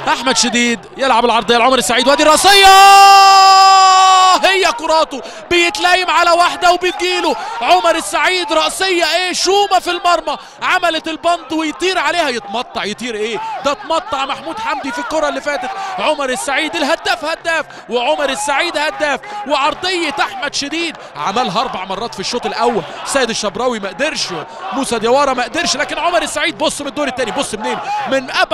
احمد شديد يلعب العرضيه لعمر السعيد وادي الراسيه هي كراته بيتلايم على واحده وبتجيله عمر السعيد راسيه ايه شومه في المرمى عملت البند ويطير عليها يتمطع يطير ايه ده اتمطع محمود حمدي في الكره اللي فاتت عمر السعيد الهداف هداف وعمر السعيد هداف وعرضيه احمد شديد عملها اربع مرات في الشوط الاول سيد الشبراوي ما قدرش موسى ديوارة ما قدرش لكن عمر السعيد بص من الدور الثاني بص منين من أبعد